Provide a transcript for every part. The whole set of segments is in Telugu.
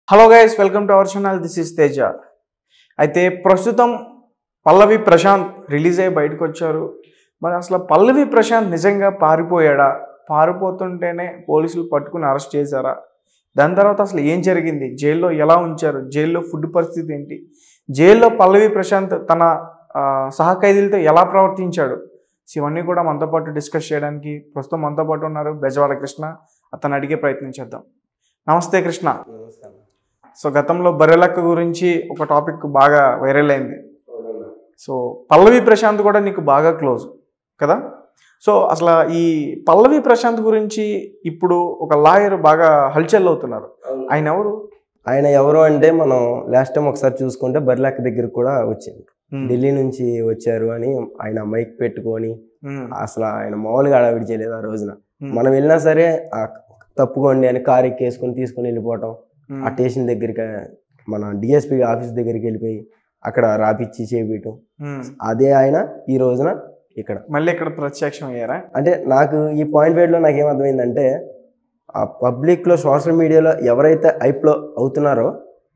Hello guys welcome to our channel this is Teja అయితే ప్రస్తుతం పల్లవి ప్రశాంత్ రిలీజ్ అయ్యి బయటకు వచ్చారు మరి అసలు పల్లవి ప్రశాంత్ నిజంగా పారిపోయాడా పారిపోతుంటేనే పోలీసులు పట్టుకుని అరెస్ట్ చేశారా దాని తర్వాత అసలు ఏం జరిగింది జైల్లో ఎలా ఉంచారు జైల్లో ఫుడ్ పరిస్థితి ఏంటి జైల్లో పల్లవి ప్రశాంత్ తన ఆ, సహ ఖైదీలతో ఎలా ప్రవర్తించాడు సో ఇవన్నీ కూడా మనతో పాటు డిస్కస్ చేయడానికి ప్రస్తుతం మనతో పాటు ఉన్నారు బెజవాడ కృష్ణ అతను అడిగే ప్రయత్నం చేద్దాం నమస్తే కృష్ణ సో గతంలో బర్రెలక్క గురించి ఒక టాపిక్ బాగా వైరల్ అయింది సో పల్లవి ప్రశాంత్ కూడా నీకు బాగా క్లోజ్ కదా సో అసలు ఈ పల్లవి ప్రశాంత్ గురించి ఇప్పుడు ఒక లాయర్ బాగా హల్చల్ అవుతున్నారు ఆయన ఎవరు ఆయన ఎవరు అంటే మనం లాస్ట్ టైం ఒకసారి చూసుకుంటే బర్లాక్ దగ్గర కూడా వచ్చింది ఢిల్లీ నుంచి వచ్చారు అని ఆయన మైక్ పెట్టుకొని ఉమ్, అసలు ఆయన మామూలుగా అడవిడి చేయలేదు ఆ రోజున ఉమ్, మనం వెళ్ళినా సరే ఆ తప్పుకోండి అని కారు ఎక్కేసుకొని తీసుకొని వెళ్ళిపోవటం ఉమ్, ఆ స్టేషన్ దగ్గరికి మన డిఎస్పీ ఆఫీస్ దగ్గరికి వెళ్ళిపోయి అక్కడ రాపిచ్చి చేపించటం ఉమ్. అదే ఆయన ఈ రోజున ఇక్కడ మళ్ళీ ఇక్కడ ప్రత్యక్షం అయ్యారా అంటే నాకు ఈ పాయింట్ వేడ్లో నాకు ఏమర్థమైందంటే ఆ పబ్లిక్లో సోషల్ మీడియాలో ఎవరైతే ఐప్లో అవుతున్నారో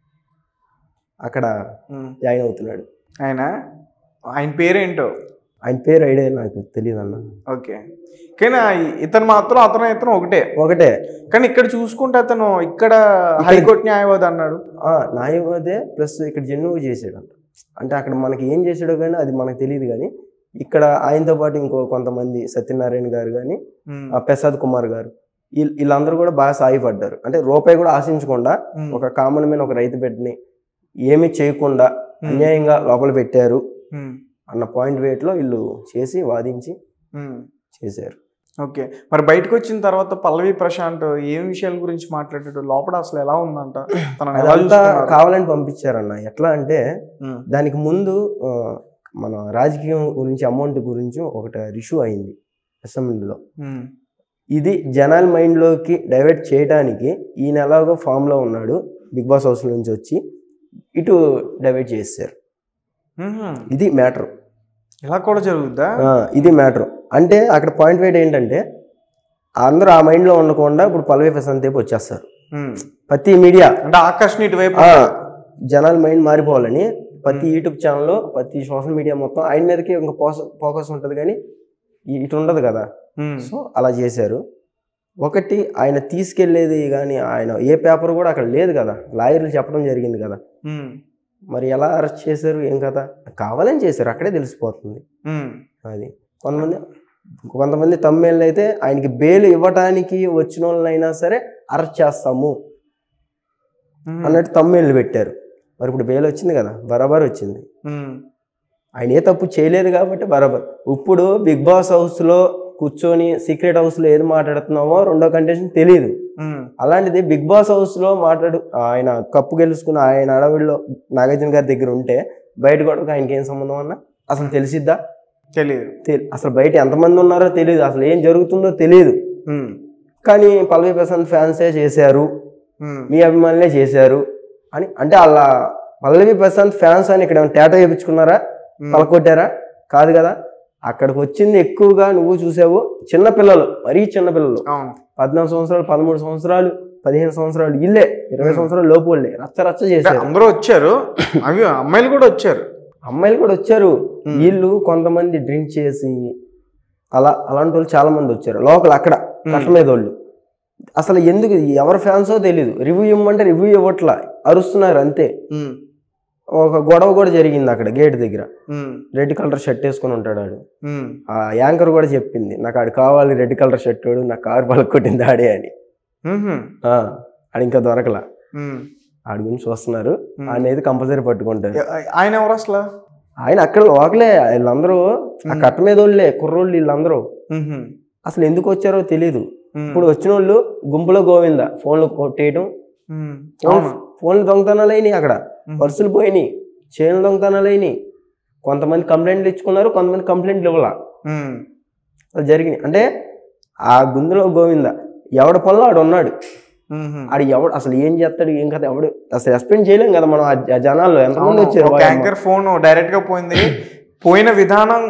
అక్కడ ఉమ్. జాయిన్ అవుతున్నాడు ఆయన ఆయన పేరేంటో ఆయన పేరు ఐడియా నాకు తెలియదు అన్న ఓకే కానీ ఆ ఇతను మాత్రం అతను ఇతను ఒకటే ఒకటే కానీ ఇక్కడ చూసుకుంటే అతను ఇక్కడ హైకోర్టు న్యాయవాది అన్నాడు ఆ, న్యాయవాదే ప్లస్ ఇక్కడ జన్నువు చేసాడంట అంటే అక్కడ మనకి ఏం చేసాడో కానీ అది మనకు తెలియదు కానీ ఇక్కడ ఆయనతో పాటు ఇంకో కొంతమంది సత్యనారాయణ గారు కానీ ఉమ్, ఆ ప్రసాద్ కుమార్ గారు వీళ్ళు వీళ్ళందరూ కూడా బాగా సాయపడ్డారు అంటే రూపాయి కూడా ఆశించకుండా ఉమ్, ఒక కామన్ మీద ఒక రైతు బిడ్డని ఏమీ చేయకుండా ఉమ్, అన్యాయంగా లోపల పెట్టారు ఉమ్, అన్న పాయింట్ వేట్లో వీళ్ళు చేసి వాదించి ఉమ్. చేశారు ఓకే మరి బయటకు వచ్చిన తర్వాత పల్లవి ప్రశాంత్ ఏం విషయాల గురించి మాట్లాడాడు లోపల అసలు ఎలా ఉందంట తన అదంతా కావాలని పంపించారన్న ఎట్లా అంటే ఉమ్, దానికి ముందు ఆ, మన రాజకీయం గురించి అమౌంట్ గురించి ఒకటి ఇష్యూ అయింది అసెంబ్లీలో ఉమ్, ఇది జనాల మైండ్లోకి డైవర్ట్ చేయడానికి ఈయన ఎలాగో ఫామ్లో ఉన్నాడు బిగ్ బాస్ హౌస్ నుంచి వచ్చి ఇటు డైవర్ట్ చేశారు ఉమ్. ఇది మ్యాటర్ ఇలా కూడా జరుగుద్దా ఇది మ్యాటర్ అంటే అక్కడ పాయింట్ వెయిట్ ఏంటంటే అందరూ ఆ మైండ్లో ఉండకుండా ఇప్పుడు పల్లవి ప్రశాంత్ వైపు వచ్చేస్తారు ఉమ్. ప్రతి మీడియా అంటే ఆకర్షణ ఇటువైపు ఆ, జనాల మైండ్ మారిపోవాలని ప్రతి యూట్యూబ్ ఛానల్లో ప్రతి సోషల్ మీడియా మొత్తం ఆయన మీదకి ఇంకా ఫోకస్ ఉంటుంది కానీ ఈ- ఇటు ఉండదు కదా ఉమ్, సో అలా చేశారు ఒకటి ఆయన తీసుకెళ్లేది కానీ ఆయన ఏ పేపర్ కూడా అక్కడ లేదు కదా లాయర్లు చెప్పడం జరిగింది కదా ఉమ్, మరి ఎలా అరెస్ట్ చేశారు ఏం కదా కావాలని చేశారు అక్కడే తెలిసిపోతుంది ఉమ్, అది కొంతమంది కొంతమంది తమ్మేళ్ళు అయితే ఆయనకి బెయిల్ ఇవ్వటానికి వచ్చిన వాళ్ళనైనా సరే అరెస్ట్ చేస్తాము ఉమ్, అన్నట్టు తమ్మేళ్ళు పెట్టారు మరి ఇప్పుడు బెయిల్ వచ్చింది కదా బరాబర్ వచ్చింది ఉమ్, ఆయన ఏ తప్పు చేయలేదు కాబట్టి బరాబర్ ఇప్పుడు బిగ్ బాస్ హౌస్లో కూర్చొని సీక్రెట్ హౌస్లో ఏది మాట్లాడుతున్నామో రెండో కండిషన్ తెలియదు ఉమ్, అలాంటిది బిగ్ బాస్ హౌస్లో మాట్లాడు ఆయన కప్పు గెలుచుకున్న ఆయన అడవిలో నాగార్జున గారి దగ్గర ఉంటే బయట కూడా ఆయనకి ఏం సంబంధం అన్నా అసలు తెలిసిద్దా తెలీదు తె- అసలు బయట ఎంతమంది ఉన్నారో తెలియదు అసలు ఏం జరుగుతుందో తెలియదు ఉమ్, కానీ పల్లవి ప్రశాంత్ ఫ్యాన్సే చేశారు ఉమ్, మీ అభిమానులే చేశారు అని అంటే అలా పల్లవి ప్రశాంత్ ఫ్యాన్స్ అని ఇక్కడ ఏమైనా టేటా చేయించుకున్నారా ఉమ్, పలకొట్టారా కాదు కదా అక్కడికి వచ్చింది ఎక్కువగా నువ్వు చూసావు చిన్న పిల్లలు మరీ చిన్న పిల్లలు అవును పద్నాలుగు సంవత్సరాలు పదమూడు సంవత్సరాలు పదిహేను సంవత్సరాలు ఇల్లే ఇరవై సంవత్సరాలు లోపు వాళ్ళే రచ్చ రచ్చ అంటే చేశారు అందరూ వచ్చారు అవి అమ్మాయిలు కూడా వచ్చారు అమ్మాయిలు కూడా వచ్చారు ఉమ్. వీళ్ళు కొంతమంది డ్రింక్ చేసి అలా అలాంటి వాళ్ళు చాలా మంది వచ్చారు లోకల్ అక్కడ ఉమ్. కట్ట మీద వాళ్ళు అసలు ఎందుకు ఎవరి ఫ్యాన్సో తెలియదు రివ్యూ ఇవ్వమంటే రివ్యూ ఇవ్వట్లా అరుస్తున్నారు అంతే ఉమ్, ఒక గొడవ కూడా జరిగింది అక్కడ గేట్ దగ్గర ఉమ్, రెడ్ కలర్ షర్ట్ వేసుకొని ఉంటాడు ఆడు ఉమ్, ఆ యాంకర్ కూడా చెప్పింది నాకు ఆడు కావాలి రెడ్ కలర్ షర్ట్ వాడు నా కారు పలకొట్టింది ఆడే అని ఉహుం, ఆ, ఆడు ఇంకా దొరకలా ఉమ్. ఆడి గురించి వస్తున్నారు ఉమ్. ఆయన అయితే కంపల్సరీ పట్టుకుంటారు ఆయన ఎవరు అసలు ఆయన అక్కడ లోకలే వీళ్ళందరూ ఆ ఉమ్. కట్ట మీద వాళ్ళే కుర్రోళ్ళు వీళ్ళందరూ ఉహుం, అసలు ఎందుకు వచ్చారో తెలియదు ఉమ్, ఇప్పుడు వచ్చిన వాళ్ళు గుంపులో గోవింద ఫోన్లు కొట్టేయటం ఉమ్, ఫోన్ అవును ఫోన్లు దొంగతనాలు అయినాయి అక్కడ ఉమ్, పర్సులు పోయినాయి చైన్లు దొంగతనాలు అయినాయి కొంతమంది కంప్లైంట్లు ఇచ్చుకున్నారు కొంతమంది కంప్లైంట్లు ఇవ్వాల ఉమ్, అది జరిగినాయి అంటే ఆ గుందులో గోవింద ఎవడ పనిలో ఆడు ఉన్నాడు ఉహుం. ఆడు ఎవడు అసలు ఏం చేస్తాడు ఏం కదా ఎవడు అసలు ఎక్స్ప్లెయిన్ చేయలేం కదా మనం ఆ జ- జనాల్లో ఎంతమంది అవును, వచ్చారు ఒక యాంకర్ ఫోన్ డైరెక్ట్ గా పోయింది పోయిన విధానం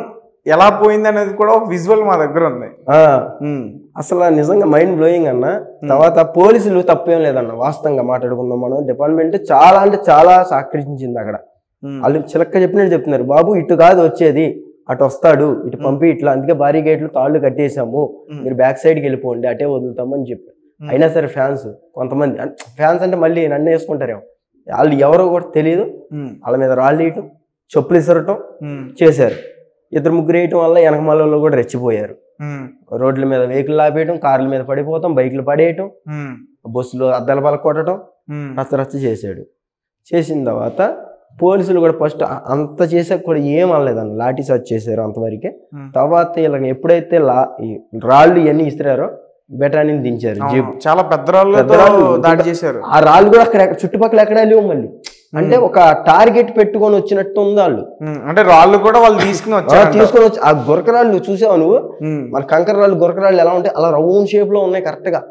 ఎలా పోయింది అనేది కూడా ఒక విజువల్ మా దగ్గర ఉంది ఆ, ఉమ్, అసలు నిజంగా మైండ్ బ్లోయింగ్ అన్న తర్వాత పోలీసులు తప్పేం లేదన్న వాస్తవంగా మాట్లాడుకుందాం మనం డిపార్ట్మెంట్ చాలా అంటే చాలా సహకరించింది అక్కడ ఉమ్, వాళ్ళు చిలక్క చెప్పినట్టు చెప్తున్నారు బాబు ఇటు కాదు వచ్చేది అటు వస్తాడు ఇటు పంపి ఇట్లా అందుకే భారీ గేట్లు తాళ్ళు కట్టేసాము ఉమ్, మీరు బ్యాక్ సైడ్కి వెళ్ళిపోండి అటే వదులుతామని చెప్పి ఉమ్, అయినా సరే ఫ్యాన్స్ కొంతమంది ఫ్యాన్స్ అంటే మళ్ళీ నన్ను వేసుకుంటారేమో వాళ్ళు ఎవరో కూడా తెలియదు ఉమ్, వాళ్ళ మీద రాళ్ళు వేయటం చెప్పులు ఇసరటం ఉమ్, చేశారు ఇద్దరు ముగ్గురు వేయటం వల్ల వెనక మళ్ళీ కూడా రెచ్చిపోయారు ఉమ్, రోడ్ల మీద వెహికల్ ఆపేయటం కార్ల మీద పడిపోతాం బైకులు పడేయటం ఉమ్, బస్సులో అద్దాల పలక కొట్టడం ఉమ్, రచ్చ రచ్చ చేశాడు చేసిన తర్వాత పోలీసులు కూడా ఫస్ట్ అంత చేసాక కూడా ఏం అనలేదన్న లాఠీ చార్జ్ చేశారు అంతవరకే ఉమ్. తర్వాత వీళ్ళకి ఎప్పుడైతే లా ఈ రాళ్ళు ఇవన్నీ ఇస్తారో బెటానిని దించారు అవును, జీప్ చాలా పెద్ద రాళ్ళతో పెద్ద రాళ్ళు. దాడి చేశారు ఆ రాళ్ళు కూడా అక్కడ చుట్టుపక్కల ఎక్కడా లేవు మళ్ళీ అంటే ఒక టార్గెట్ పెట్టుకొని వచ్చినట్టు ఉంది వాళ్ళు ఉమ్, అంటే రాళ్ళు కూడా వాళ్ళు తీసుకుని ఆ, వచ్చారు తీసుకొని వచ్చి ఆ గురకరాళ్ళు చూసావు నువ్వు మన కంకర రాళ్ళు గురకరాళ్ళు ఎలా ఉంటాయి అలా రౌండ్ షేప్ లో ఉన్నాయి కరెక్ట్ గా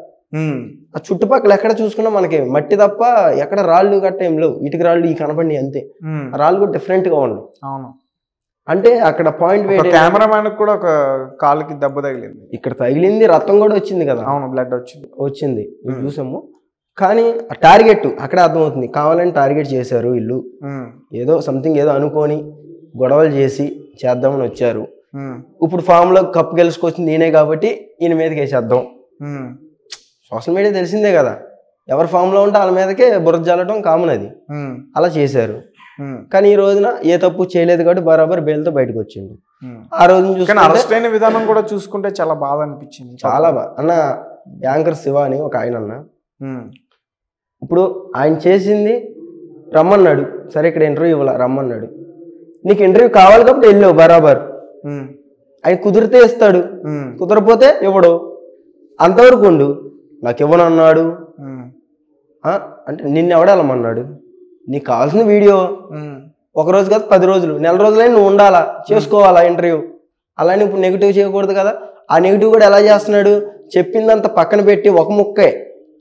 ఆ చుట్టుపక్కల ఎక్కడ చూసుకున్నా మనకి మట్టి తప్ప ఎక్కడ రాళ్ళు గట్ట ఏం లేవు ఇటుక రాళ్ళు ఈ కనపడి అంతే ఆ రాళ్ళు కూడా డిఫరెంట్ గా ఉండవు అవును అంటే అక్కడ పాయింట్ ఒక వేడి కెమెరామ్యాన్ కూడా ఒక కాలుకి దెబ్బ తగిలింది ఇక్కడ తగిలింది రక్తం కూడా వచ్చింది కదా అవును బ్లడ్ వచ్చింది వచ్చింది ఇది చూసాము కానీ ఆ టార్గెట్ అక్కడే అర్థమవుతుంది కావాలని టార్గెట్ చేశారు వీళ్ళు ఉమ్, ఏదో సంథింగ్ ఏదో అనుకొని గొడవలు చేసి చేద్దామని వచ్చారు ఉమ్, ఇప్పుడు ఫామ్ లో కప్పు గెలుచుకొచ్చింది ఈయనే కాబట్టి ఈయన మీదకి వేసేద్దాం ఉమ్, సోషల్ మీడియా తెలిసిందే కదా ఎవరి ఫామ్ లో ఉంటే వాళ్ళ మీదకే బురద జల్లటం కామన్ అది ఉమ్, అలా చేశారు ఉమ్, కానీ ఈ రోజున ఏ తప్పు చేయలేదు కాబట్టి బరాబర్ బెయిల్తో బయటకు వచ్చిండు ఉమ్. ఆ రోజున కానీ చూసుకుంటే అరెస్ట్ అయిన విధానం కూడా చూసుకుంటే చాలా బాధ అనిపించింది చాలా బాగా అన్న యాంకర్ శివ అని ఒక ఆయన అన్న ఉమ్, ఇప్పుడు ఆయన చేసింది రమ్మన్నాడు సరే ఇక్కడ ఇంటర్వ్యూ ఇవ్వాల రమ్మన్నాడు నీకు ఇంటర్వ్యూ కావాలి కాబట్టి వెళ్ళావు బరాబర్ ఉమ్, ఆయన కుదిరితే ఇస్తాడు ఉమ్, కుదరపోతే ఇవ్వడు అంతవరకు ఉండు నాకు ఇవ్వనన్నాడు ఉమ్, ఆ, అంటే నిన్ను ఎవడాలమన్నాడు నీకు కావాల్సిన వీడియో ఉమ్, ఒక రోజు కాదు పది రోజులు నెల రోజులైనా నువ్వు ఉండాలా చేసుకోవాలా ఇంటర్వ్యూ అలానే ఇప్పుడు నెగిటివ్ చేయకూడదు కదా ఆ నెగిటివ్ కూడా ఎలా చేస్తున్నాడు చెప్పిందంత పక్కన పెట్టి ఒక ముక్కే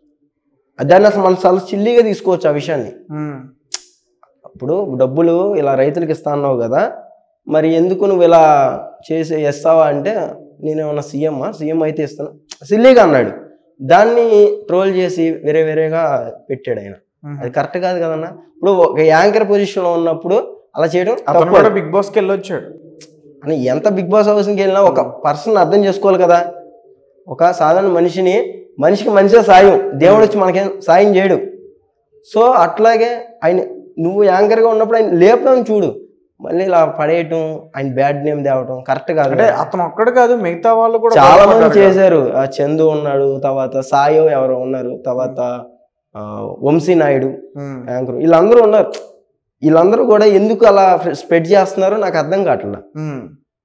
దాన్ని అసలు మనం చాలా చిల్లీగా తీసుకోవచ్చు ఆ విషయాన్ని ఉమ్, ఇప్పుడు డబ్బులు ఇలా రైతులకు ఇస్తా అన్నావు కదా మరి ఎందుకు నువ్వు ఇలా చేసి ఇస్తావా అంటే నేనేమన్నా సీఎమ్మా సీఎం అయితే ఇస్తాను సిల్లీగా అన్నాడు దాన్ని ట్రోల్ చేసి వేరే వేరేగా పెట్టాడు ఆయన ఉమ్. అది కరెక్ట్ కాదు కదన్నా ఇప్పుడు ఒక యాంకర్ పొజిషన్ లో ఉన్నప్పుడు అలా చేయడం అతను తప్పు కూడా బిగ్ బాస్ కి వెళ్ళొచ్చాడు అని ఎంత బిగ్ బాస్ హౌస్కి వెళ్ళినా ఒక పర్సన్ అర్థం చేసుకోవాలి కదా ఒక సాధారణ మనిషిని మనిషికి మనిషే సాయం దేవుడు వచ్చి మనకేం సాయం చేయడు సో అట్లాగే ఆయన నువ్వు యాంకర్గా ఉన్నప్పుడు ఆయన లేపడం చూడు మళ్ళీ ఇలా పడేయటం ఆయన బ్యాడ్ నేమ్ తేవటం కరెక్ట్ కాదు అంటే అతను ఒక్కడు కాదు మిగతా వాళ్ళు కూడా చాలా మంది బాధపడ్డారు కదా. చేశారు ఆ చందు ఉన్నాడు తర్వాత సాయో ఎవరో ఉన్నారు తర్వాత ఆ, వంశీ నాయుడు ఉమ్, యాంకర్ వీళ్ళందరూ ఉన్నారు వీళ్ళందరూ కూడా ఎందుకు అలా స్ప్రెడ్ చేస్తున్నారో నాకు అర్థం కావట్లేదు ఉమ్.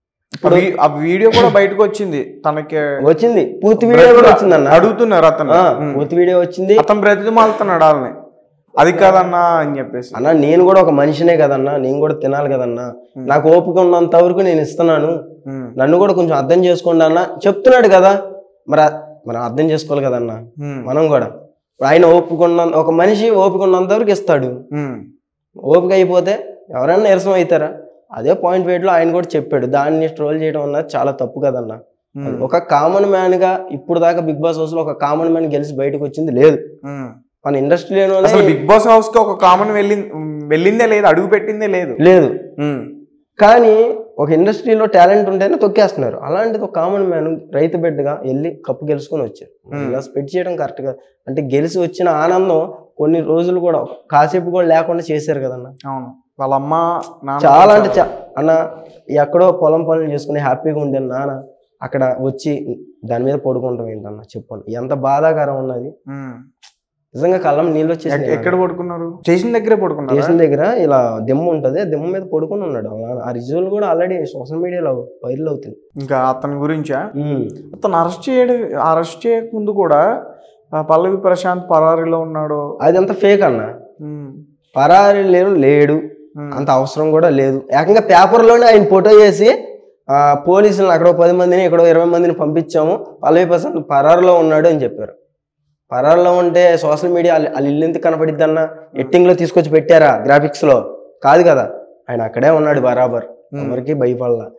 ఆ వీ- ఆ వీడియో కూడా బయటకు వచ్చింది తనకి వచ్చింది పూర్తి వీడియో కూడా వచ్చిందన్న అడుగుతున్నారు అతను ఆ, ఉమ్. పూర్తి వీడియో వచ్చింది అతను బ్రతిమాలుతున్నాడు వాళ్ళని అది కాదన్నా అని చెప్పేసి అన్న నేను కూడా ఒక మనిషినే కదన్నా నేను కూడా తినాలి కదన్నా ఉమ్. నాకు ఓపిక ఉన్నంత వరకు నేను ఇస్తున్నాను ఉమ్, నన్ను కూడా కొంచెం అర్థం చేసుకోండి అన్న చెప్తున్నాడు కదా మరి ఆ- మనం అర్థం చేసుకోవాలి కదన్నా ఉమ్, మనం కూడా ఇప్పుడు ఆయన ఓపిక ఉన్న ఒక మనిషి ఓపిక ఉన్నంత వరకు ఇస్తాడు ఉమ్, ఓపిక అయిపోతే ఎవరైనా నీరసం అవుతారా అదే పాయింట్ వెయిట్ లో ఆయన కూడా చెప్పాడు దాన్ని ట్రోల్ చేయడం అన్నది చాలా తప్పు కదన్నా ఉమ్, ఒక కామన్ మ్యాన్ గా ఇప్పుడు దాకా బిగ్ బాస్ హౌస్ లో ఒక కామన్ మ్యాన్ గెలిచి బయటకు వచ్చింది లేదు ఉమ్. మన ఇండస్ట్రీలోనే అసలు బిగ్ బాస్ హౌస్ కి ఒక కామన్ వెళ్ళి వెళ్ళిందే లేదు అడుగు పెట్టిందే లేదు లేదు ఉమ్, కానీ ఒక ఇండస్ట్రీలో టాలెంట్ ఉంటేనే తొక్కేస్తున్నారు అలాంటిది ఒక కామన్ మ్యాన్ రైతు బిడ్డగా వెళ్ళి కప్పు గెలుచుకొని వచ్చారు Hmm. ఇలా స్పెడ్ చేయడం కరెక్ట్ గా అంటే గెలిచి వచ్చిన ఆనందం కొన్ని రోజులు కూడా కాసేపు కూడా లేకుండా చేశారు కదన్న అవును వాళ్ళ అమ్మ నాన్న చాలా అంటే చా- అన్న ఎక్కడో పొలం పనులు చేసుకుని హ్యాపీగా ఉండే నాన్న అక్కడ వచ్చి దాని మీద పడుకుంటాం ఏంటన్న చెప్పండి ఎంత బాధాకరం ఉన్నది ఉమ్. నిజంగా కళ్ళం నీళ్ళు ఎక్- వచ్చేసి ఎక్కడ పడుకున్నారు స్టేషన్ దగ్గరే పడుకున్నారు స్టేషన్ దగ్గర ఇలా దిమ్మ ఉంటది ఆ దిమ్మ మీద పడుకుని ఉన్నాడు ఆ నాన్న. ఆ రిజువల్ కూడా ఆల్రెడీ సోషల్ మీడియాలో వైరల్ అవుతుంది ఇంకా అతని గురించా ఉమ్. అతను అరెస్ట్ చేయడం అరెస్ట్ చేయక ముందు కూడా ఆ పల్లవి ప్రశాంత్ పరారీలో ఉన్నాడు అదంతా ఫేక్ అన్న ఉమ్, పరారి లేరు లేడు ఉమ్, అంత అవసరం కూడా లేదు ఏకంగా పేపర్లోనే ఆయన ఫోటో వేసి ఆ, పోలీసులను అక్కడ పది మందిని ఇక్కడ ఇరవై మందిని పంపించాము పల్లవి ప్రశాంత్ పరారులో ఉన్నాడు అని చెప్పారు పరారులో ఉంటే సోషల్ మీడియా వాళ్ళ ఇల్లు ఎందుకు కనపడిద్ది అన్న ఎట్టింగ్ లో తీసుకొచ్చి పెట్టారా గ్రాఫిక్స్ లో కాదు కదా ఆయన అక్కడే ఉన్నాడు బరాబర్ ఉమ్, ఎవరికి భయపడాల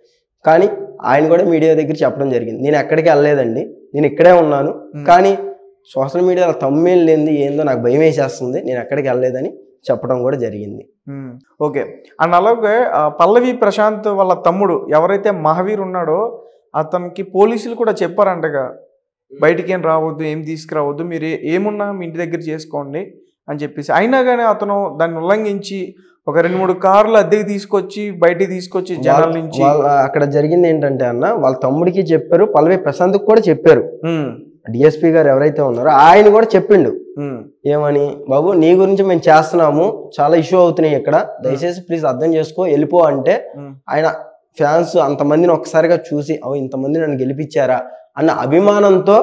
కానీ ఆయన కూడా మీడియా దగ్గర చెప్పడం జరిగింది నేను ఎక్కడికి వెళ్ళలేదండి నేను ఇక్కడే ఉన్నాను Hmm. కానీ సోషల్ మీడియాలో తమ్మేం లేనిది ఏందో నాకు భయం వేసేస్తుంది నేను ఎక్కడికి వెళ్ళలేదని చెప్పడం కూడా జరిగింది మ్మ్. ఓకే అండ్ అలాగే ఆ, పల్లవి ప్రశాంత్ వాళ్ళ తమ్ముడు ఎవరైతే మహావీర్ ఉన్నాడో అతనికి పోలీసులు కూడా చెప్పారంటగా బయటికి ఏం రావద్దు ఏం తీసుకురావద్దు మీరు ఏ- ఏమున్నా మీ ఇంటి దగ్గర చేసుకోండి అని చెప్పేసి అయినా కానీ అతను దాన్ని ఉల్లంఘించి ఒక రెండు మూడు కార్లు అద్దెకి తీసుకొచ్చి బయటికి తీసుకొచ్చి జనాల వాళ్ళ- నుంచి వాళ్ళ అక్కడ జరిగింది ఏంటంటే అన్న వాళ్ళ తమ్ముడికి చెప్పారు పల్లవి ప్రశాంత్కి కూడా చెప్పారు మ్మ్. డిఎస్పీ గారు ఎవరైతే ఉన్నారో ఆయన కూడా చెప్పిండు మ్మ్. ఏమని బాబు నీ గురించి మేము చేస్తున్నాము చాలా ఇష్యూ అవుతున్నాయి ఇక్కడ దయచేసి ప్లీజ్ అర్థం చేసుకో వెళ్ళిపో అంటే మ్మ్. ఆయన ఫ్యాన్స్ అంతమందిని ఒక్కసారిగా చూసి అవు ఇంతమంది నన్ను గెలిపించారా అన్న అభిమానంతో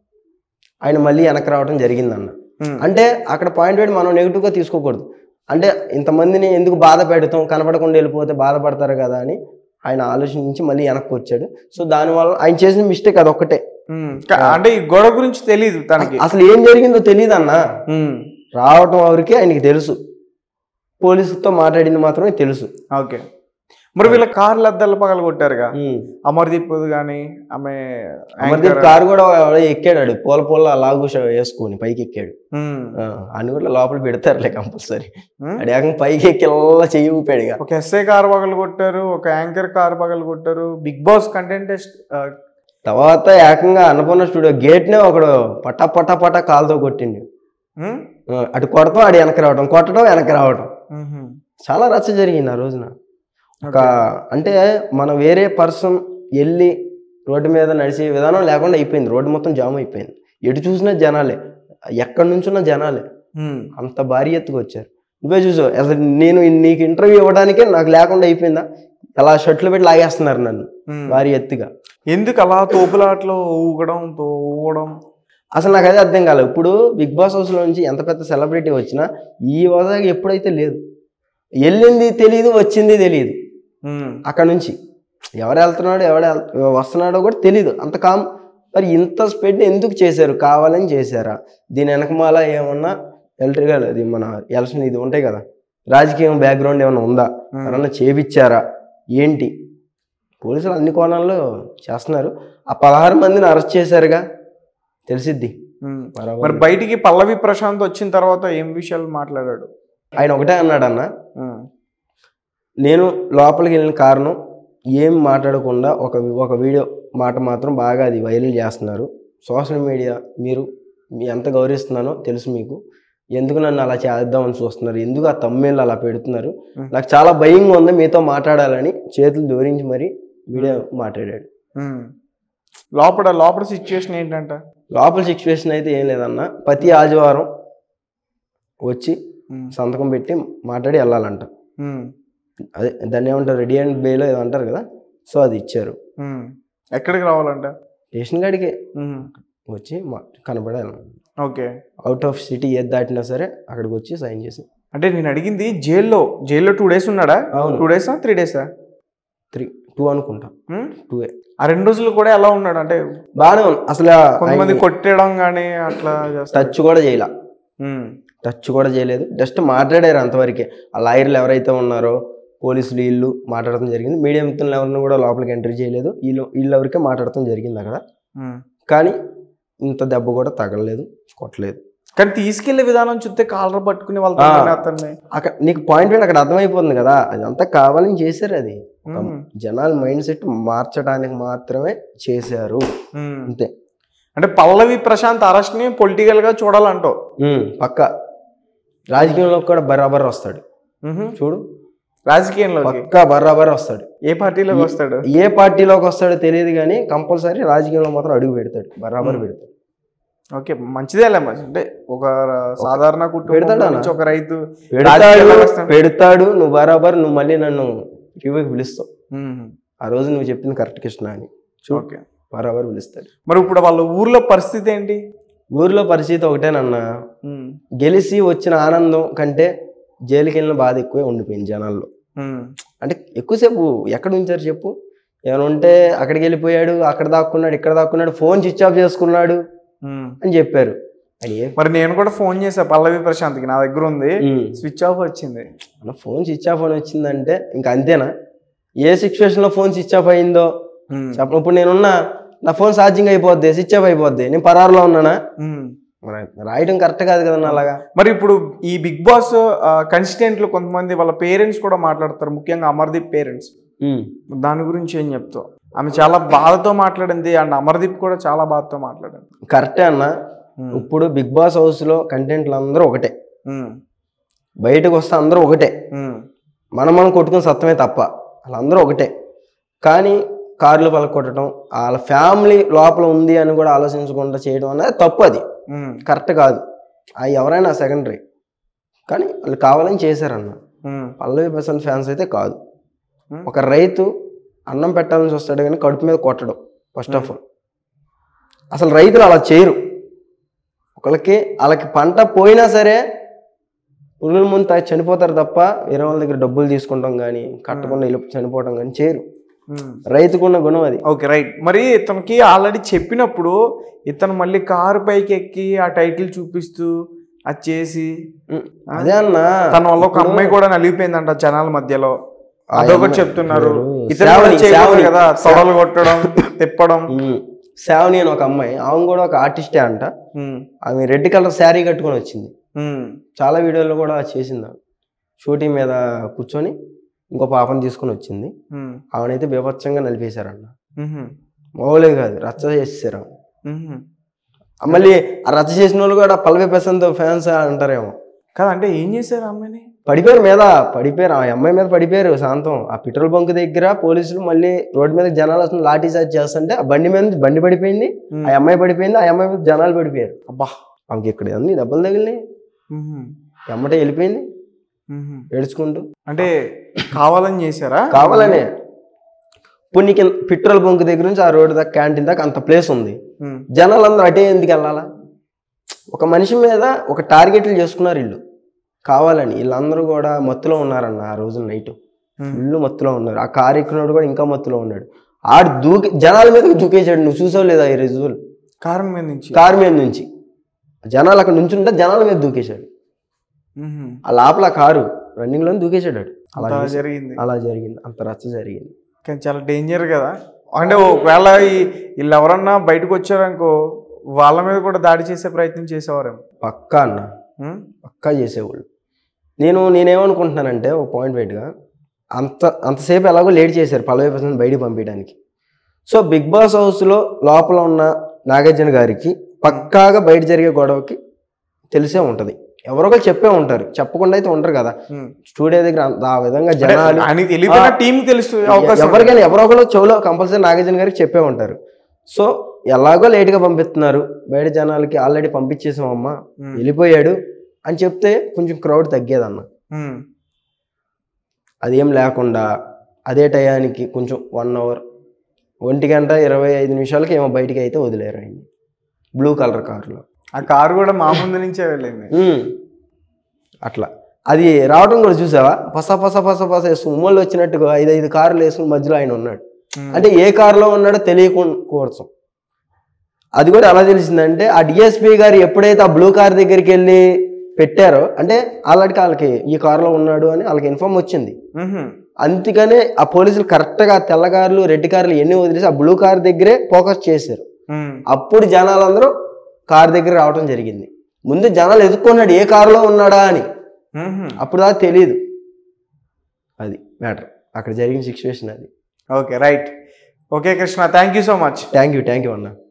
ఆయన మళ్ళీ వెనక్కి రావడం జరిగిందన్న మ్మ్. అంటే అక్కడ పాయింట్ పెట్టి మనం నెగిటివ్గా తీసుకోకూడదు అంటే ఇంతమందిని ఎందుకు బాధ పెడతాం కనపడకుండా వెళ్ళిపోతే బాధపడతారు కదా అని ఆయన ఆలోచించి మళ్ళీ వెనక్కి వచ్చాడు సో దానివల్ల ఆయన చేసిన మిస్టేక్ అదొక్కటే మ్మ్. క- అంటే ఈ గొడవ గురించి తెలియదు తనకి అసలు ఏం జరిగిందో తెలియదు అన్న మ్మ్. రావటం వరకే ఆయనకి తెలుసు పోలీసుతో మాట్లాడింది మాత్రమే తెలుసు ఓకే మరి వీళ్ళ కార్లు అద్దాలు పగల కొట్టారుగా ఉమ్. అమర్దీప్ కానీ ఆమె అమర్దీప్ యాంకర్. కారు కూడా ఎవడో ఎక్కాడు పూల పూల లాగు ష- వేసుకొని పైకి ఎక్కాడు మ్మ్. ఆ, అని కూడా లోపల పెడతారులే కంపల్సరీ మ్మ్. అడి ఏకంగా పైకి ఎక్కి ఇలా చెయ్యి ఊపాడు ఇక ఒక ఎస్ఐ కార్ పగలు కొట్టారు ఒక యాంకర్ కార్ పగలు కొట్టారు బిగ్ బాస్ కంటెంటెస్ట్ తర్వాత ఏకంగా అన్నపూర్ణ స్టూడియో గేట్ నే ఒకడు పటా పటా పటా కాలుతో కొట్టిండు ఆ, అటు కొడతాం అటు వెనక్కి రావటం కొట్టడం వెనక్కి రావటం చాలా రచ్చ జరిగింది ఆ రోజున ఒక అంటే మనం వేరే పర్సన్ వెళ్ళి రోడ్డు మీద నడిచే విధానం లేకుండా అయిపోయింది రోడ్డు మొత్తం జామ్ అయిపోయింది ఎటు చూసినా జనాలే ఎక్కడి నుంచున్న జనాలే అంత భారీ ఎత్తుకు వచ్చారు నువ్వే చూసావు అసలు నేను నీకు ఇంటర్వ్యూ ఇవ్వడానికే నాకు లేకుండా అయిపోయిందా అలా షర్ట్లు పెట్టి లాగేస్తున్నారు నన్ను భారీ ఎత్తుగా ఎందుకు అలా తోపులాట్లో ఊగడం తో ఊగడం అసలు నాకు అదే అర్థం కాలేదు ఇప్పుడు బిగ్ బాస్ హౌస్లో నుంచి ఎంత పెద్ద సెలబ్రిటీ వచ్చినా ఈ హోదాకి ఎప్పుడైతే లేదు వెళ్ళింది తెలియదు వచ్చింది తెలియదు ఉమ్, అక్కడ నుంచి ఎవరు వెళ్తున్నాడో ఎవడు వెళ్- వస్తున్నాడో కూడా తెలియదు అంత కామ్ మరి ఇంత స్పెడ్ ఎందుకు చేశారు కావాలని చేశారా దీని వెనకమాల ఏమన్నా ఎలక్ట్రికల్ అది మన ఎలక్షన్ ఇది ఉంటాయి కదా రాజకీయం బ్యాక్గ్రౌండ్ ఏమైనా ఉందా ఉమ్. ఎవరన్నా చేపించారా ఏంటి పోలీసులు అన్ని కోణాల్లో చేస్తున్నారు ఆ పదహారు మందిని అరెస్ట్ చేశారుగా తెలిసిద్ది ఉమ్. బరాబర్. మరి బయటికి పల్లవి ప్రశాంత్ వచ్చిన తర్వాత ఏం విషయాలు మాట్లాడాడు ఆయన ఒకటే అన్నాడు అన్న ఉమ్, నేను లోపలికి వెళ్ళిన కారణం ఏం మాట్లాడకుండా ఒక ఒక వీడియో మాట మాత్రం బాగా అది వైరల్ చేస్తున్నారు సోషల్ మీడియా మీరు మీ ఎంత గౌరవిస్తున్నానో తెలుసు మీకు ఎందుకు నన్ను అలా చేద్దామని చూస్తున్నారు ఎందుకు ఆ తమ్మేళ్ళు అలా పెడుతున్నారు Hmm. నాకు చాలా భయంగా ఉంది మీతో మాట్లాడాలని చేతులు జోడించి మరి వీడియో మాట్లాడాడు ఉమ్. లోపల లోపల సిచ్యువేషన్ ఏంటంట లోపల సిచ్యువేషన్ అయితే ఏం లేదన్న ప్రతి ఆదివారం వచ్చి ఉమ్, సంతకం పెట్టి మాట్లాడి వెళ్ళాలంట ఉమ్, అదే దాన్ని ఏమంటారు రెడీ అండ్ బేలో ఏదో అంటారు కదా సో అది ఇచ్చారు ఉమ్. ఎక్కడికి రావాలంట స్టేషన్ కాడికి ఉమ్, వచ్చి మా కనపడాలి ఓకే అవుట్ ఆఫ్ సిటీ ఏది దాటినా సరే అక్కడికి వచ్చి సైన్ చేసి అంటే నేను అడిగింది జైల్లో జైల్లో టూ డేస్ ఉన్నాడా అవును. టూ డేసా త్రీ డేసా త్రీ టూ అనుకుంటా టూ ఆ రెండు రోజులు కూడా ఎలా ఉన్నాడు అంటే బాగానే ఉంది అసలు కొంతమంది కొట్టేయడం కానీ అట్లా చేస్తారు టచ్ కూడా చేయలే ఉమ్, టచ్ కూడా చేయలేదు జస్ట్ మాట్లాడారు అంతవరకే ఆ లాయర్లు ఎవరైతే ఉన్నారో పోలీసులు వీళ్ళు మాట్లాడటం జరిగింది మీడియా మిత్రులు ఎవరిని కూడా లోపలికి ఎంట్రీ చేయలేదు వీళ్ళు వీళ్ళు ఎవరికే మాట్లాడటం జరిగింది అక్కడ ఉమ్. కానీ ఇంత దెబ్బ కూడా తగలలేదు కొట్టలేదు కానీ తీసుకెళ్లే విధానం చూస్తే కాలర్ పట్టుకుని వాళ్ళతో ఆ. అతన్ని అక్కడ నీకు పాయింట్ అక్కడ అర్థమైపోతుంది కదా అది అంతా కావాలని చేశారు అది ఒక ఉమ్, జనాల మైండ్ సెట్ మార్చడానికి మాత్రమే చేశారు ఉమ్. అంతే అంటే పల్లవి ప్రశాంత్ అరెస్ట్ ని పొలిటికల్ గా చూడాలంటావు ఉమ్, పక్క రాజకీయంలో కూడా బరాబర్ వస్తాడు ఉహు. చూడు రాజకీయంలోకి పక్క బరాబర్ వస్తాడు ఏ పార్టీలోకి వస్తాడు ఏ పార్టీలోకి వస్తాడో తెలియదు కానీ కంపల్సరీ రాజకీయంలో మాత్రం అడుగు పెడతాడు బరాబర్ ఉమ్. పెడతాడు ఓకే మంచిదేలే మంచి అంటే ఒక సాధారణ కుటుంబం పెడతాడా నుంచి ఒక రైతు పెడతాడు రాజకీయాల్లోకి వస్తాడు. పెడతాడు నువ్వు బరాబర్ నువ్వు మళ్ళీ నన్ను రివ్యూకి పిలుస్తావు ఉమ్, ఆ రోజు నువ్వు చెప్పింది కరెక్ట్ కృష్ణ అని చూడు ఓకే బరాబర్ పిలుస్తాడు మరి ఇప్పుడు వాళ్ళ ఊర్లో పరిస్థితి ఏంటి ఊర్లో పరిస్థితి ఒకటేనన్నా ఉమ్, గెలిచి వచ్చిన ఆనందం కంటే జైలుకి వెళ్ళిన బాధ ఎక్కువే ఉండిపోయింది జనాల్లో ఉమ్, అంటే ఎక్కువసేపు ఎక్కడ ఉంచారు చెప్పు ఏమైనా ఉంటే అక్కడికి వెళ్ళిపోయాడు అక్కడ దాక్కున్నాడు ఇక్కడ దాక్కున్నాడు ఫోన్ స్విచ్ ఆఫ్ చేసుకున్నాడు ఉమ్. అని చెప్పారు అది ఏ మరి నేను కూడా ఫోన్ చేసా పల్లవి ప్రశాంత్కి నా దగ్గర ఉంది ఉమ్. స్విచ్ ఆఫ్ వచ్చింది అన్న ఫోన్ స్విచ్ ఆఫ్ అని వచ్చిందంటే ఇంకా అంతేనా ఏ సిచ్యువేషన్ లో ఫోన్ స్విచ్ ఆఫ్ అయిందో ఉమ్, చెప్ప ఇప్పుడు నేనున్నా నా ఫోన్ ఛార్జింగ్ అయిపోద్ది స్విచ్ ఆఫ్ అయిపోద్ది నేను పరారులో ఉన్నానా ఉమ్. మరి రాయడం కరెక్ట్ కాదు కదన్నా అలాగా మరి ఇప్పుడు ఈ బిగ్ బాస్ కన్సిస్టెంట్లు కొంతమంది వాళ్ళ పేరెంట్స్ కూడా మాట్లాడతారు ముఖ్యంగా అమర్దీప్ పేరెంట్స్ ఉమ్. దాని గురించి ఏం చెప్తావు ఆమె చాలా బాధతో మాట్లాడింది అండ్ అమర్దీప్ కూడా చాలా బాధతో మాట్లాడింది కరెక్టే అన్న ఉమ్, ఇప్పుడు బిగ్ బాస్ హౌస్ లో కంటెంట్లు అందరూ ఒకటే ఉమ్, బయటకు వస్తే అందరూ ఒకటే ఉమ్, మనం మనం కొట్టుకుని సత్తమే తప్ప వాళ్ళందరూ ఒకటే కానీ కార్లు పలకొట్టడం వాళ్ళ ఫ్యామిలీ లోపల ఉంది అని కూడా ఆలోచించకుండా చేయడం అనేది తప్పు అది ఉమ్, కరెక్ట్ కాదు అవి ఎవరైనా సెకండరీ కానీ వాళ్ళు కావాలని చేశారన్న ఉమ్, పల్లవి ప్రశాంత్ ఫ్యాన్స్ అయితే కాదు Hmm. ఒక రైతు అన్నం పెట్టాలని చూస్తాడు కానీ కడుపు మీద కొట్టడం ఫస్ట్ ఆఫ్ ఆల్ అసలు రైతులు అలా చేయరు ఒకళ్ళకి వాళ్ళకి పంట పోయినా సరే పురుగుల ముందు తాగి చనిపోతారు తప్ప వేరే వాళ్ళ దగ్గర డబ్బులు తీసుకుంటాం కానీ కట్టకుండా వెళ్ళి చనిపోవడం కానీ చేయరు ఉమ్. రైతుకున్న గుణం అది ఓకే రైట్ మరి ఇతనికి ఆల్రెడీ చెప్పినప్పుడు ఇతను మళ్ళీ కారు పైకి ఎక్కి ఆ టైటిల్ చూపిస్తూ అది చేసి ఉం. అదే అన్న తన వల్ల ఒక ఇప్పుడు అమ్మాయి కూడా నలిగిపోయిందంట జనాల మధ్యలో ఆ అదొకటి అమ్మాయి చెప్తున్నారు ఎవరు? ఇతను కూడా శ్రావణి, చేయకూడదు శ్రావణి. కదా తొడలు కొట్టడం తిప్పడం ఉం. శ్రావణి అని ఒక అమ్మాయి ఆమె కూడా ఒక ఆర్టిస్టే అంట ఉమ్, ఆమె రెడ్ కలర్ శారీ కట్టుకొని వచ్చింది ఉమ్, చాలా వీడియోల్లో కూడా చేసింది ఆమె. షూటింగ్ మీద కూర్చొని ఇంకో పాపను తీసుకొని వచ్చింది ఉమ్, ఆమెనైతే బీభత్సంగా నలిపేశారన్న ఉమ్, మామూలే కాదు రచ్చ చేసేసారు ఆమె. ఉమ్. మళ్ళీ ఆ రచ్చ చేసిన వాళ్ళు కూడా పల్లవి ప్రశాంత్ ఫ్యాన్స్ అంటారేమో కాదంటే ఏం చేశారు ఆ అమ్మాయిని పడిపోయారు మీద పడిపోయారు ఆ అమ్మాయి మీద పడిపోయారు శాంతం ఆ పెట్రోల్ బంక్ దగ్గర పోలీసులు మళ్ళీ రోడ్డు మీద జనాలు వస్తుంది లాఠీ చార్జ్ చేస్తుంటే ఆ బండి మీద నుంచి బండి పడిపోయింది ఉమ్. ఆ అమ్మాయి పడిపోయింది ఆ అమ్మాయి మీద జనాలు పడిపోయారు అబ్బా ఆమెకి ఇక్కడ అన్ని దెబ్బలు తగిలినాయి ఉమ్, ఎమ్మటే వెళ్ళిపోయింది ఉమ్. ఏడ్చుకుంటూ అంటే కావాలని చేశారా కావాలనే ఇప్పుడు నీకు ఇంత పెట్రోల్ బంక్ దగ్గర నుంచి ఆ రోడ్డు దాకా క్యాంటీన్ దాకా అంత ప్లేస్ ఉంది ఉమ్, జనాలందరూ అటే ఎందుకు వెళ్ళాలా ఒక మనిషి మీద ఒక టార్గెట్లు చేసుకున్నారు వీళ్ళు కావాలని వీళ్ళందరూ కూడా మత్తులో ఉన్నారన్న ఆ రోజు నైట్ ఉమ్. ఫుల్ మత్తులో ఉన్నారు ఆ కారు ఎక్కినోడు కూడా ఇంకా మత్తులో ఉన్నాడు ఆడు దూకి జనాల మీద దూకేశాడు నువ్వు చూసావు లేదా ఈ రిజువల్ కారం మీద నుంచి కారు మీద నుంచి జనాలు అక్కడ నుంచుంటే జనాల మీద దూకేశాడు ఉమ్, ఆ లోపల ఆ కారు రన్నింగ్ లో దూకేశాడు వాడు. అలా అలా చేశాడు. జరిగింది అలా జరిగింది అంత రచ్చ జరిగింది కానీ చాలా డేంజర్ కదా అంటే ఒకవేళ ఈ- వీళ్ళు ఎవరన్నా బయటకు వచ్చారనుకో వాళ్ళ మీద కూడా దాడి చేసే ప్రయత్నం చేసేవారేమో పక్కా అన్న ఉమ్, పక్కా చేసేవాళ్ళు నేను నేనేమనుకుంటున్నానంటే ఒక పాయింట్ వెయిట్గా అంత అంతసేపు ఎలాగో లేట్ చేశారు పల్లవి ప్రశాంత్ బయటికి పంపించడానికి సో బిగ్ బాస్ హౌస్లో లోపల ఉన్న నాగార్జున గారికి పక్కాగా బయట జరిగే గొడవకి తెలిసే ఉంటుంది ఎవరో ఒకరు చెప్పే ఉంటారు చెప్పకుండా అయితే ఉంటారు కదా ఉమ్. స్టూడియో దగ్గర అంత- ఆ విధంగా అంటే జనాలు ఆయనకి వెళ్ళిపోయిన ఆ, టీం తెలుసు అవకాశం ఉంది. ఎవరికైనా ఎవరో ఒకరు చెవులో కంపల్సరీ నాగార్జున గారికి చెప్పే ఉంటారు సో ఎలాగో లేట్గా పంపిస్తున్నారు బయట జనాలకి ఆల్రెడీ పంపించేసాం అమ్మ ఉమ్, వెళ్ళిపోయాడు అని చెప్తే కొంచెం క్రౌడ్ తగ్గేదన్న ఉమ్, అదేం లేకుండా అదే టయానికి కొంచెం వన్ అవర్ ఒంటి గంట ఇరవై ఐదు నిమిషాలకి ఏమో బయటికి అయితే వదిలేరు ఆయన్ని బ్లూ కలర్ కారులో ఆ కారు కూడా మా ముందు నుంచే వెళ్ళింది ఉమ్. అట్లా అది రావడం కూడా చూసావా పస పస పస పస సుమ్మలు వచ్చినట్టుగా ఐదు ఐదు కార్లు వేసుకుని మధ్యలో ఆయన ఉన్నాడు ఉమ్, అంటే ఏ కారులో ఉన్నాడో తెలియకూడదు అది కూడా ఎలా తెలిసిందంటే ఆ డిఎస్పీ గారు ఎప్పుడైతే ఆ బ్లూ కార్ దగ్గరికి వెళ్ళి పెట్టారో అంటే ఆల్రెడీ వాళ్ళకి ఈ కారులో ఉన్నాడు అని వాళ్ళకి ఇన్ఫార్మ్ వచ్చింది ఉహు, అందుకనే ఆ పోలీసులు కరెక్ట్గా ఆ తెల్ల కార్లు రెడ్ కార్లు ఎన్ని వదిలేసి ఆ బ్లూ కార్ దగ్గరే ఫోకస్ చేశారు ఉమ్, అప్పుడు జనాలందరూ కార్ దగ్గర రావడం జరిగింది ముందు జనాలు ఎదుర్కొన్నాడు ఏ కారులో ఉన్నాడా అని ఉహు. అప్పుడు దాకా తెలియదు అది మ్యాటర్ అక్కడ జరిగిన సిచ్యువేషన్ అది okay right okay Krishna thank you so much thank you thank you అన్న